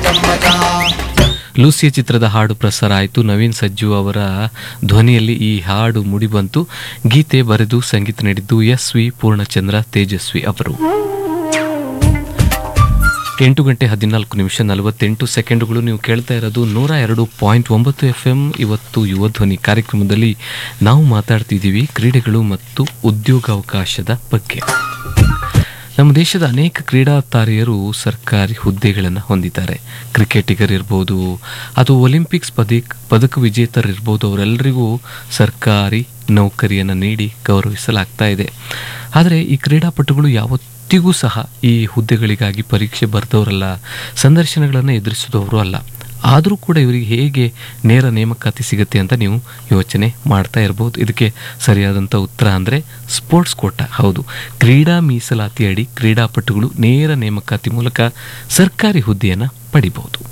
ಲೂಸಿಯ ಚಿತ್ರದ ಹಾಡು ಪ್ರಸಾರ ಆಯಿತು ನವೀನ್ ಸಜ್ಜು ಅವರ ಧ್ವನಿಯಲ್ಲಿ ಈ ಹಾಡು ಮುಡಿಬಂತು ಗೀತೆ ಬರೆದು ಸಂಗೀತ ನೀಡಿದ್ದು ಎಸ್ ವಿ ಪೂರ್ಣಚಂದ್ರ ತೇಜಸ್ವಿ ಅವರು ಎಂಟು ಗಂಟೆ ಹದಿನಾಲ್ಕು ನಿಮಿಷ ನಲವತ್ತೆಂಟು ಸೆಕೆಂಡುಗಳು ನೀವು ಕೇಳ್ತಾ ಇರೋದು ನೂರ ಎರಡು ಪಾಯಿಂಟ್ ಒಂಬತ್ತು ಎಫ್ ಎಂ ಇವತ್ತು ಯುವ ಧ್ವನಿ ಕಾರ್ಯಕ್ರಮದಲ್ಲಿ ನಾವು ಮಾತಾಡ್ತಿದ್ದೀವಿ ಕ್ರೀಡೆಗಳು ಮತ್ತು ಉದ್ಯೋಗಾವಕಾಶದ ಬಗ್ಗೆ ನಮ್ಮ ದೇಶದ ಅನೇಕ ಕ್ರೀಡಾ ತಾರೆಯರು ಸರ್ಕಾರಿ ಹುದ್ದೆಗಳನ್ನು ಹೊಂದಿದ್ದಾರೆ ಕ್ರಿಕೆಟಿಗರಿರ್ಬೋದು ಅಥವಾ ಒಲಿಂಪಿಕ್ಸ್ ಪದಕ ಪದಕ ವಿಜೇತರಿರ್ಬೋದು ಅವರೆಲ್ಲರಿಗೂ ಸರ್ಕಾರಿ ನೌಕರಿಯನ್ನು ನೀಡಿ ಗೌರವಿಸಲಾಗ್ತಾ ಇದೆ ಆದರೆ ಈ ಕ್ರೀಡಾಪಟುಗಳು ಯಾವತ್ತಿಗೂ ಸಹ ಈ ಹುದ್ದೆಗಳಿಗಾಗಿ ಪರೀಕ್ಷೆ ಬರೆದವರಲ್ಲ ಸಂದರ್ಶನಗಳನ್ನು ಎದುರಿಸಿದವರು ಅಲ್ಲ ಆದರೂ ಕೂಡ ಇವರಿಗೆ ಹೇಗೆ ನೇರ ನೇಮಕಾತಿ ಸಿಗುತ್ತೆ ಅಂತ ನೀವು ಯೋಚನೆ ಮಾಡ್ತಾ ಇರ್ಬೋದು ಇದಕ್ಕೆ ಸರಿಯಾದಂಥ ಉತ್ತರ ಅಂದರೆ ಸ್ಪೋರ್ಟ್ಸ್ ಕೋಟ ಹೌದು ಕ್ರೀಡಾ ಮೀಸಲಾತಿ ಅಡಿ ಕ್ರೀಡಾಪಟುಗಳು ನೇರ ನೇಮಕಾತಿ ಮೂಲಕ ಸರ್ಕಾರಿ ಹುದ್ದೆಯನ್ನು ಪಡಿಬಹುದು